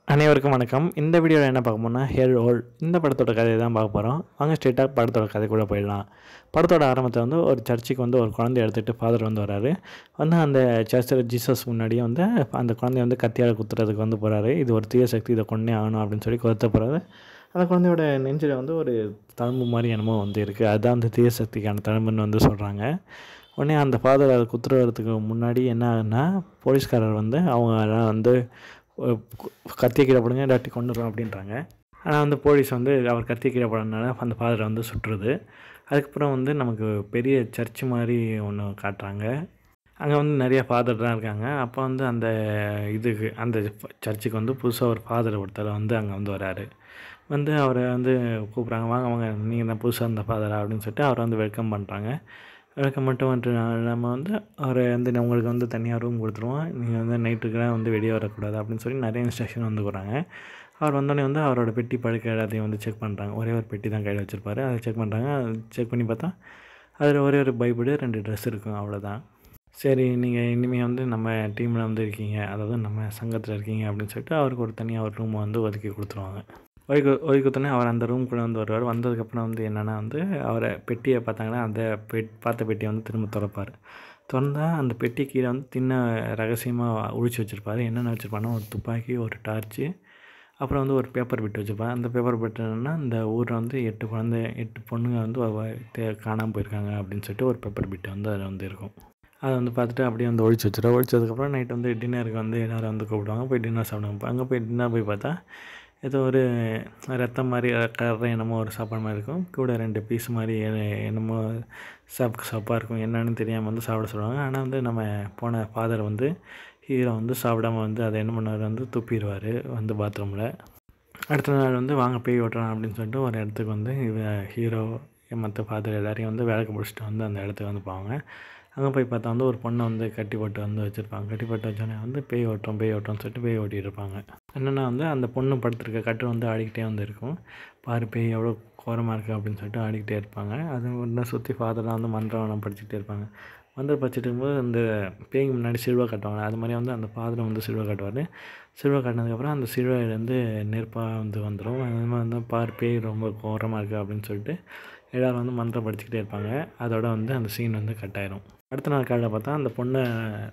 அனைவருக்கும் வணக்கம் இந்த வீடியோவில் என்ன பார்க்க போனால் ஹேர் ஓல் இந்த படத்தோட கதையை தான் பார்க்க போகிறோம் வாங்க ஸ்ட்ரெயிட்டாக படத்தோட கதைக்குள்ளே போயிடலாம் படத்தோட ஆரம்பத்தில் வந்து ஒரு சர்ச்சுக்கு வந்து ஒரு குழந்தைய எடுத்துகிட்டு ஃபாதர் வந்து வராரு வந்து அந்த சர்ச்சில் ஜீசஸ் முன்னாடியே வந்து அந்த குழந்தைய வந்து கத்தியால் குத்துறதுக்கு வந்து போகிறாரு இது ஒரு தீய சக்தி இதை கொண்டே ஆகணும் அப்படின்னு சொல்லி குத்த போகிறாரு அந்த குழந்தையோட நெஞ்சில் வந்து ஒரு தழும்பு மாதிரி என்னமோ வந்து இருக்குது அதுதான் அந்த தீய சக்திக்கான தழும்புன்னு வந்து சொல்கிறாங்க உடனே அந்த ஃபாதர் அதை குத்துறதுக்கு முன்னாடி என்ன ஆகுதுன்னா போலீஸ்காரர் வந்து அவங்க எல்லாம் வந்து அஹ், கு- கத்தியை கீழே போடுங்க இல்லாட்டி கொண்டுறோம் அப்படின்றாங்க ஆனால் வந்து போலீஸ் வந்து அவர் கத்தியை கீழே போடுறதுனால அந்த ஃபாதரை வந்து சுட்டுருது அதுக்கப்புறம் வந்து நமக்கு பெரிய சர்ச் மாதிரி ஒன்று காட்டுறாங்க அங்கே வந்து நிறைய ஃபாதர்லாம் இருக்காங்க அப்போ வந்து அந்த இதுக்கு அந்த சர்ச்சுக்கு வந்து புதுசாக ஒரு ஃபாதர் ஒருத்தர் வந்து அங்கே வந்து வராரு வந்து அவரை வந்து கூப்பிட்றாங்க வாங்க வாங்க நீங்கள் தான் புதுசாக இருந்த ஃபாதரா அப்படின்னு சொல்லிட்டு அவரை வந்து வெல்கம் பண்ணுறாங்க வெல்கம் மட்டும் மட்டும் நம்ம வந்து அவரை வந்து நான் உங்களுக்கு வந்து தனியாக ரூம் கொடுத்துருவோம் நீங்கள் வந்து நைட்டுக்கெல்லாம் வந்து வெளியே வரக்கூடாது அப்படின்னு சொல்லி நிறைய இன்ஸ்ட்ரக்ஷன் வந்து கொடுறாங்க அவர் வந்தோடனே வந்து அவரோட பெட்டி படுக்கை எல்லாத்தையும் வந்து செக் பண்ணுறாங்க ஒரே ஒரு பெட்டி தான் கையில் வச்சுருப்பாரு அதை செக் பண்ணுறாங்க செக் பண்ணி பார்த்தா அதில் ஒரே ஒரு பைபிள் ரெண்டு ட்ரெஸ் இருக்கும் அவ்வளோதான் சரி நீங்கள் இனிமேல் வந்து நம்ம டீமில் வந்து இருக்கீங்க அதாவது நம்ம சங்கத்தில் இருக்கீங்க அப்படின்னு சொல்லிட்டு அவருக்கு ஒரு தனியாக ஒரு ரூமை வந்து ஒதுக்கி கொடுத்துருவாங்க ஒதுக்கி ஒதுக்கி கொடுத்தோன்னே அவர் அந்த ரூம்குள்ளே வந்து வருவார் வந்ததுக்கப்புறம் வந்து என்னென்னா வந்து அவரை பெட்டியை பார்த்தாங்கன்னா அந்த பெட் பார்த்த பெட்டியை வந்து திரும்ப திறப்பார் திறந்தா அந்த பெட்டி கீழே வந்து தின்ன ரகசியமாக ஒழிச்சு வச்சுருப்பாரு என்னென்ன வச்சுருப்பாருன்னா ஒரு துப்பாக்கி ஒரு டார்ச்சு அப்புறம் வந்து ஒரு பேப்பர் பிட் வச்சுருப்பாங்க அந்த பேப்பர் பிட் என்னன்னா இந்த ஊரில் வந்து எட்டு குழந்தை எட்டு பொண்ணுங்க வந்து அவ- தே- காணாமல் போயிருக்காங்க அப்படின்னு சொல்லிட்டு ஒரு பேப்பர் பிட் வந்து அதில் வந்து இருக்கும் அதை வந்து பார்த்துட்டு அப்படியே வந்து ஒழிச்சு வச்சிடும் ஒழிச்சதுக்கப்புறம் நைட் வந்து டின்னருக்கு வந்து எல்லோரும் வந்து கூப்பிடுவாங்க போய் டின்னர் சாப்பிடுவாங்க அங்கே போய் டின்னர் போய் பார்த்தா ஏதோ ஒரு ரத்தம் மாதிரி கலர் என்னமோ ஒரு சாப்பாடு மாதிரி இருக்கும் கூட ரெண்டு பீஸ் மாதிரி எ- என்னமோ சாப் சாப்பாக இருக்கும் என்னன்னு தெரியாமல் வந்து சாப்பிட சொல்லுவாங்க ஆனால் வந்து நம்ம போன ஃபாதர் வந்து ஹீரோ வந்து சாப்பிடாம வந்து அதை என்ன பண்ணார் வந்து துப்பிடுவார் வந்து பாத்ரூமில் அடுத்த நாள் வந்து வாங்க பேய் ஓட்டுறான் அப்படின்னு சொல்லிட்டு ஒரு இடத்துக்கு வந்து இவ ஹீரோ மற்ற ஃபாதர் எல்லாரையும் வந்து விளக்கு பிடிச்சிட்டு வந்து அந்த இடத்துக்கு வந்து போவாங்க அங்கே போய் பார்த்தா வந்து ஒரு பொண்ணை வந்து கட்டி போட்டு வந்து வச்சுருப்பாங்க கட்டி போட்டு வச்சோடனே வந்து பேய் ஓட்டுறோம் பேய் ஓட்டுறோம்னு சொல்லிட்டு பேய் ஓட்டிட்டு இருப்பாங்க என்னென்னா வந்து அந்த பொண்ணு படுத்திருக்க கட்டு வந்து ஆடிக்கிட்டே வந்து இருக்கும் பாரு பேய் எவ்வளோ கோரமாக இருக்குது அப்படின்னு சொல்லிட்டு ஆடிக்கிட்டே இருப்பாங்க அது ஒன்று சுற்றி ஃபாதர்லாம் வந்து மந்திரம் படிச்சுக்கிட்டே இருப்பாங்க மந்திரம் படிச்சுட்டு இருக்கும்போது அந்த பேய்க்கு முன்னாடி சிலுவை கட்டுவாங்க அது மாதிரி வந்து அந்த ஃபாதர் வந்து சிலுவை கட்டுவார் சிலுவை கட்டினதுக்கப்புறம் அந்த சிலுவையிலேருந்து நெருப்பாக வந்து வந்துடும் அது மாதிரி வந்து பார் பேய் ரொம்ப கோரமாக இருக்குது அப்படின்னு சொல்லிட்டு எல்லோரும் வந்து மந்திரம் படிச்சுக்கிட்டே இருப்பாங்க அதோட வந்து அந்த சீன் வந்து கட் ஆயிரும் அடுத்த நாள் காலையில் பார்த்தா அந்த பொண்ணை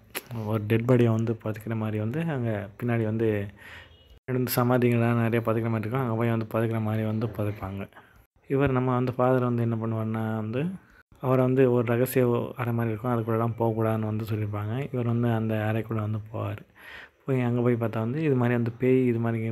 ஒரு டெட் பாடியை வந்து புதைக்கிற மாதிரி வந்து அங்கே பின்னாடி வந்து ரெண்டு சமாதிகள்லாம் நிறைய புதைக்கிற மாதிரி இருக்கும் அங்கே போய் வந்து புதைக்கிற மாதிரி வந்து புதைப்பாங்க இவர் நம்ம வந்து ஃபாதர் வந்து என்ன பண்ணுவார்னா வந்து அவரை வந்து ஒரு ரகசிய அறை மாதிரி இருக்கும் அதுக்குள்ளெல்லாம் போகக்கூடாதுன்னு வந்து சொல்லியிருப்பாங்க இவர் வந்து அந்த அறைக்குள்ளே வந்து போவார் போய் அங்கே போய் பார்த்தா வந்து இது மாதிரி அந்த பேய் இது மாதிரி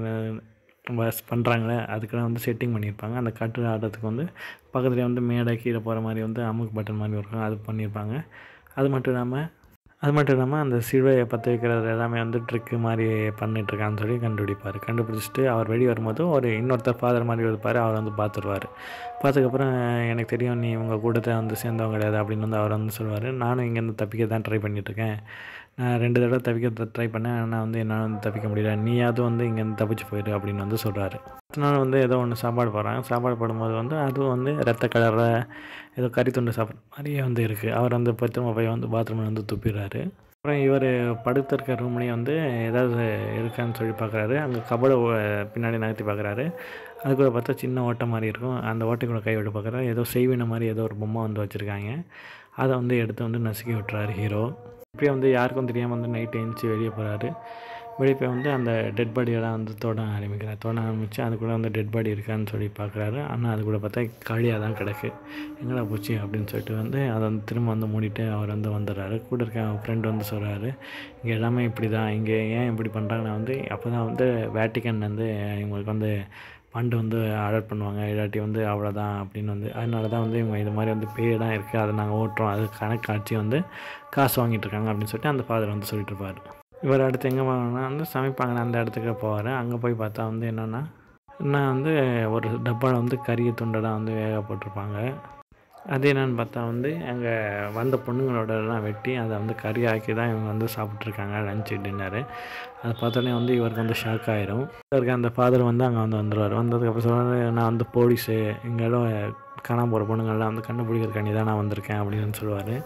பஸ் பண்ணுறாங்களே அதுக்கெல்லாம் வந்து செட்டிங் பண்ணியிருப்பாங்க அந்த கட்டு ஆடுறதுக்கு வந்து பக்கத்துலேயே வந்து மேடை கீழே போகிற மாதிரி வந்து அமுக்கு பட்டன் மாதிரி இருக்கும் அது பண்ணியிருப்பாங்க அது மட்டும் இல்லாமல் அது மட்டும் இல்லாமல் அந்த சிலுவையை பற்ற வைக்கிறது எல்லாமே வந்து ட்ரிக்கு மாதிரி பண்ணிகிட்ருக்கான்னு சொல்லி கண்டுபிடிப்பார் கண்டுபிடிச்சிட்டு அவர் வெளியே வரும்போது ஒரு இன்னொருத்தர் ஃபாதர் மாதிரி இருப்பார் அவர் வந்து பார்த்துருவார் பார்த்ததுக்கப்புறம் எனக்கு தெரியும் நீ உங்கள் கூட்டத்தை வந்து சேர்ந்தவங்க கிடையாது அப்படின்னு வந்து அவர் வந்து சொல்லுவார் நானும் இங்கேருந்து தப்பிக்க தான் ட்ரை பண்ணிகிட்ருக்கேன் நான் ரெண்டு தடவை தப்பிக்க ட்ரை பண்ணேன் ஆனால் வந்து என்னால் வந்து தப்பிக்க முடியல நீயாவது வந்து இங்கேருந்து தப்பிச்சு போயிடு அப்படின்னு வந்து சொல்கிறாரு அடுத்த நாள் வந்து ஏதோ ஒன்று சாப்பாடு போடுறாங்க சாப்பாடு போடும்போது வந்து அதுவும் வந்து ரத்த கலரில் ஏதோ கறி துண்டு சாப்பிட்ற மாதிரியே வந்து இருக்குது அவர் வந்து இப்போ திரும்ப போய் வந்து பாத்ரூமில் வந்து துப்பிடுறாரு அப்புறம் இவர் படுத்திருக்க ரூம்லேயே வந்து ஏதாவது இருக்கான்னு சொல்லி பார்க்குறாரு அங்கே கபடை பின்னாடி நகர்த்தி பார்க்குறாரு அதுக்குள்ளே பார்த்தா சின்ன ஓட்டை மாதிரி இருக்கும் அந்த ஓட்டைக்குள்ளே கை விட்டு பார்க்குறாரு ஏதோ செய்வின மாதிரி ஏதோ ஒரு பொம்மை வந்து வச்சுருக்காங்க அதை வந்து எடுத்து வந்து நசுக்கி விட்டுறாரு ஹீரோ இப்படியே வந்து யாருக்கும் தெரியாமல் வந்து நைட்டு எழுந்துச்சி வெளியே போகிறாரு வெளியே போய் வந்து அந்த டெட் பாடியெல்லாம் வந்து தொட ஆரம்பிக்கிறார் தொட ஆரம்பித்து அதுக்குள்ளே வந்து டெட் பாடி இருக்கான்னு சொல்லி பார்க்குறாரு ஆனால் அது கூட பார்த்தா காலியாக தான் கிடக்கு எங்கடா போச்சு அப்படின்னு சொல்லிட்டு வந்து அதை வந்து திரும்ப வந்து மூடிட்டு அவர் வந்து வந்துடுறாரு கூட இருக்க அவன் ஃப்ரெண்டு வந்து சொல்கிறாரு இங்கே எல்லாமே இப்படி தான் இங்கே ஏன் இப்படி பண்ணுறாங்கன்னா வந்து அப்போ தான் வந்து வேட்டிக்கன் வந்து இவங்களுக்கு வந்து ஃபண்டு வந்து அலர்ட் பண்ணுவாங்க இல்லாட்டி வந்து அவ்வளோதான் அப்படின்னு வந்து அதனால தான் வந்து இவங்க இது மாதிரி வந்து பேயெல்லாம் இருக்குது அதை நாங்கள் ஓட்டுறோம் அது கணக்கு காட்சி வந்து காசு வாங்கிட்டு இருக்காங்க அப்படின்னு சொல்லிட்டு அந்த ஃபாதர் வந்து சொல்லிட்டு இருப்பார் இவர் அடுத்து எங்கே போவாங்கன்னா வந்து சமைப்பாங்க அந்த இடத்துக்கு போவார் அங்கே போய் பார்த்தா வந்து என்னென்னா நான் வந்து ஒரு டப்பாவில் வந்து கறியை துண்டெல்லாம் வந்து வேக போட்டிருப்பாங்க அது என்னன்னு பார்த்தா வந்து அங்கே வந்த பொண்ணுங்களோடலாம் வெட்டி அதை வந்து கறி ஆக்கி தான் இவங்க வந்து சாப்பிட்ருக்காங்க லஞ்சு டின்னரு அதை பார்த்தோன்னே வந்து இவருக்கு வந்து ஷாக் ஆயிரும் இவருக்கு அந்த ஃபாதர் வந்து அங்கே வந்து வந்துடுவார் வந்ததுக்கப்புறம் சொல்லுவாரு நான் வந்து போலீஸு இங்கெல்லாம் காணாம போகிற பொண்ணுங்கள்லாம் வந்து கண்டுபிடிக்கிறக்காண்டி தான் நான் வந்திருக்கேன் அப்படின்னு சொல்லுவார்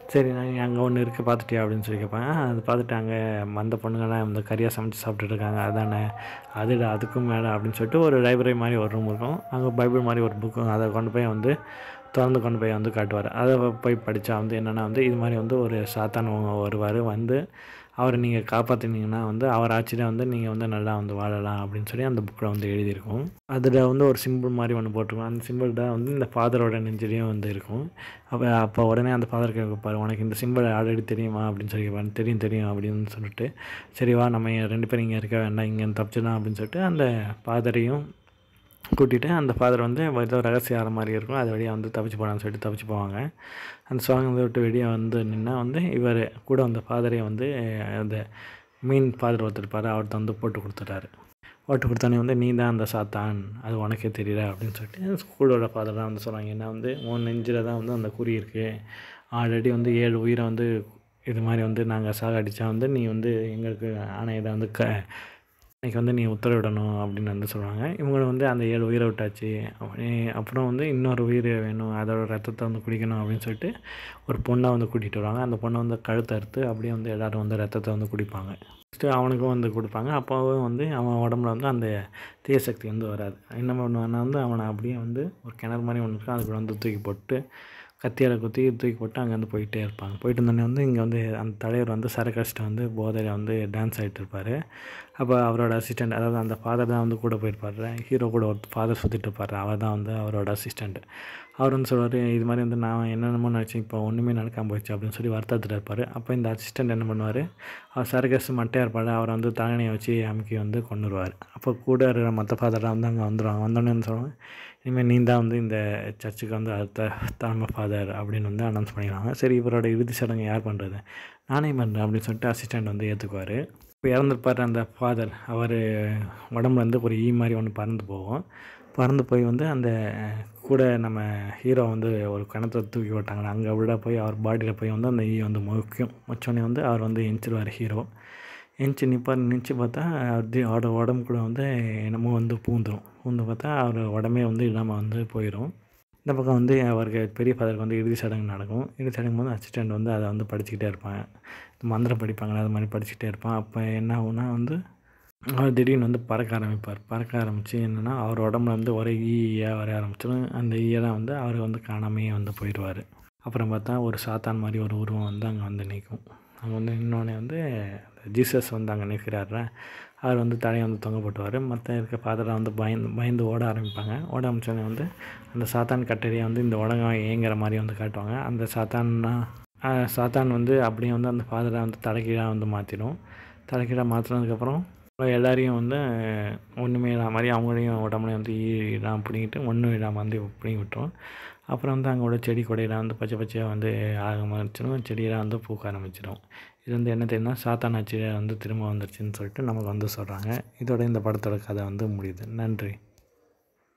சரி நான் அங்கே ஒன்று இருக்குது பார்த்துட்டியா அப்படின்னு சொல்லி கேட்பேன் "ஆ, அது பார்த்துட்டு அங்கே அந்த பொண்ணுங்கள்லாம் இந்த கறியாக சமைச்சு சாப்பிட்டுட்டு இருக்காங்க அதானே அதுடா அதுக்கும் மேலே அப்படின்னு சொல்லிட்டு ஒரு லைப்ரரி மாதிரி ஒரு ரூம் இருக்கும் அங்கே பைபிள் மாதிரி ஒரு புக்கும் அதை கொண்டு போய் வந்து திறந்து கொண்டு போய் வந்து காட்டுவார் அதை போய் படித்தா வந்து என்னென்னா வந்து இது மாதிரி வந்து ஒரு சாத்தான் வருவார் வந்து அவரை நீங்கள் காப்பாற்றினீங்கன்னா வந்து அவர் ஆட்சியில் வந்து நீங்கள் வந்து நல்லா வந்து வாழலாம் அப்படின்னு சொல்லி அந்த புக்கில் வந்து எழுதியிருக்கும் அதில் வந்து ஒரு சிம்பிள் மாதிரி ஒன்று போட்டிருக்கும் அந்த சிம்பிள் தான் வந்து இந்த ஃபாதரோட நெஞ்சிலையும் வந்து இருக்கும் அப்போ அப்போ உடனே அந்த ஃபாதர் கேட்பார் உனக்கு இந்த சிம்பிள் ஆல்ரெடி தெரியுமா அப்படின்னு சொல்லி கேட்பாரு தெரியும் தெரியும் அப்படின்னு சொல்லிட்டு சரி வா நம்ம ரெண்டு பேரும் இங்கே இருக்க வேண்டாம் இங்கே தப்பிச்சிடலாம் அப்படின்னு சொல்லிட்டு அந்த ஃபாதரையும் கூட்டிகிட்டு அந்த ஃபாதர் வந்து ஏதோ ரகசிய ஆற மாதிரி இருக்கும் அது வழியாக வந்து தப்பிச்சு போகலான்னு சொல்லிட்டு தப்பிச்சு போவாங்க அந்த சுவாங்கத்தை விட்டு வெளியே வந்து நின்னா வந்து இவர் கூட வந்த ஃபாதரையும் வந்து அந்த மீன் ஃபாதர் ஒருத்தர் இருப்பார் அவர்கிட்ட வந்து போட்டு கொடுத்துட்டாரு போட்டு கொடுத்தோன்னே வந்து நீ தான் அந்த சாத்தான் அது உனக்கே தெரியல அப்படின்னு சொல்லிட்டு ஸ்கூலோட ஃபாதர் தான் வந்து சொன்னாங்க ஏன்னா வந்து உன் நெஞ்சில் தான் வந்து அந்த குறி இருக்குது ஆல்ரெடி வந்து ஏழு உயிரை வந்து இது மாதிரி வந்து நாங்கள் சாகடித்தா வந்து நீ வந்து எங்களுக்கு ஆனால் இதை வந்து க இன்னைக்கு வந்து நீ உத்தரவிடணும் அப்படின்னு வந்து சொல்லுவாங்க இவங்க வந்து அந்த ஏழு உயிரை விட்டாச்சு அப்படி அப்புறம் வந்து இன்னொரு உயிர் வேணும் அதோட ரத்தத்தை வந்து குடிக்கணும் அப்படின்னு சொல்லிட்டு ஒரு பொண்ணை வந்து கூட்டிகிட்டு வருவாங்க அந்த பொண்ணை வந்து கழுத்தை அறுத்து அப்படியே வந்து எல்லோரும் வந்து ரத்தத்தை வந்து குடிப்பாங்க ஃபஸ்ட்டு அவனுக்கும் வந்து கொடுப்பாங்க அப்போவும் வந்து அவன் உடம்புல வந்து அந்த தீய சக்தி வந்து வராது என்ன பண்ணுவான்னா வந்து அவனை அப்படியே வந்து ஒரு கிணறு மாதிரி ஒன்று இருக்கும் அதுக்குள்ள வந்து தூக்கி போட்டு கத்தியால் குத்தி தூக்கி போட்டு அங்கேருந்து போயிட்டே இருப்பாங்க போயிட்டு இருந்தோடனே வந்து இங்கே வந்து அந்த தலைவர் வந்து சரக்கடிச்சிட்டு வந்து போதையில் வந்து டான்ஸ் ஆகிட்டு இருப்பார் அப்போ அவரோட அசிஸ்டண்ட் அதாவது அந்த ஃபாதர் தான் வந்து கூட போயிருப்பார் ஹீரோ கூட ஒரு ஃபாதர் சுற்றிட்டு இருப்பார் அவர் தான் வந்து அவரோட அசிஸ்டண்ட் அவர் வந்து சொல்லுவார் இது மாதிரி வந்து நான் என்னென்னமோ நினச்சேன் இப்போ ஒன்றுமே நடக்காமல் போயிடுச்சு அப்படின்னு சொல்லி வருத்தத்தில் இருப்பார் அப்போ இந்த அசிஸ்டண்ட் என்ன பண்ணுவார் அவர் சரக்கஸ் மட்டையாக இருப்பார் அவரை வந்து தலையணையை வச்சு அமுக்கி வந்து கொண்டுருவார் அப்போ கூட இருக்கிற மற்ற ஃபாதர்லாம் வந்து அங்கே வந்துடுவாங்க வந்தோடனே வந்து சொல்லுவாங்க இனிமேல் நீ தான் வந்து இந்த சர்ச்சுக்கு வந்து அடுத்த தலைமை ஃபாதர் அப்படின்னு வந்து அனௌன்ஸ் பண்ணிடுவாங்க சரி இவரோட இறுதி சடங்கு யார் பண்ணுறது நானே பண்ணுறேன் அப்படின்னு சொல்லிட்டு அசிஸ்டண்ட் வந்து ஏற்றுக்குவார் இப்போ இறந்துருப்பார் அந்த ஃபாதர் அவர் உடம்புல இருந்து ஒரு ஈ மாதிரி ஒன்று பறந்து போகும் பறந்து போய் வந்து அந்த கூட நம்ம ஹீரோ வந்து ஒரு கிணத்துல தூக்கி விட்டாங்களே அங்கே விட போய் அவர் பாடியில் போய் வந்து அந்த ஈ வந்து முக்கியம் முச்சோடனே வந்து அவர் வந்து எஞ்சிருவார் ஹீரோ எஞ்சி நிற்பார் நினச்சி பார்த்தா அது அவரோட உடம்புக்குள்ள வந்து என்னமோ வந்து பூந்துடும் பூந்து பார்த்தா அவர் உடம்பே வந்து இல்லாமல் வந்து போயிடும் இந்த பக்கம் வந்து அவருக்கு பெரிய ஃபாதருக்கு வந்து இறுதி சடங்கு நடக்கும் இறுதி சடங்கு போது அசிஸ்டண்ட் வந்து அதை வந்து படிச்சுக்கிட்டே இருப்பான் மந்திரம் படிப்பாங்களே அது மாதிரி படிச்சுக்கிட்டே இருப்பான் அப்போ என்ன ஆகும்னா வந்து அவர் திடீர்னு வந்து பறக்க ஆரம்பிப்பார் பறக்க ஆரம்பித்து என்னென்னா அவர் உடம்புல வந்து ஒரே ஈயாக வர ஆரம்பிச்சிடும் அந்த ஈயெல்லாம் வந்து அவர் வந்து காணாமையே வந்து போயிடுவார் அப்புறம் பார்த்தா ஒரு சாத்தான் மாதிரி ஒரு உருவம் வந்து அங்கே வந்து நிற்கும் அங்கே வந்து இன்னொன்று வந்து ஜீசஸ் வந்து அங்கே நிற்கிறாரு அவர் வந்து தலையை வந்து தொங்க போட்டுவார் மற்ற இருக்க ஃபாதரை வந்து பயந்து பயந்து ஓட ஆரம்பிப்பாங்க ஓட ஆரம்பித்தோடனே வந்து அந்த சாத்தான் கட்டடியை வந்து இந்த உலகம் ஏங்குற மாதிரி வந்து காட்டுவாங்க அந்த சாத்தான்னா சாத்தான் வந்து அப்படியே வந்து அந்த ஃபாதரை வந்து தலைகீழாக வந்து மாற்றிடும் தலைகீழாக மாற்றினதுக்கப்புறம் எல்லாரையும் வந்து ஒன்றுமே இல்லாத மாதிரி அவங்களையும் உடம்புலையும் வந்து ஈடாக பிடிங்கிட்டு ஒன்றும் இல்லாமல் வந்து பிடிங்கி விட்டுரும் அப்புறம் வந்து அங்கே உள்ள செடி கொடையெல்லாம் வந்து பச்சை பச்சையாக வந்து ஆக ஆரம்பிச்சிடும் செடியெல்லாம் வந்து பூக்க ஆரம்பிச்சிடும் இது வந்து என்ன தெரியும்னா சாத்தான் ஆட்சியில் வந்து திரும்ப வந்துருச்சுன்னு சொல்லிட்டு நமக்கு வந்து சொல்கிறாங்க இதோட இந்த படத்தோட கதை வந்து முடியுது நன்றி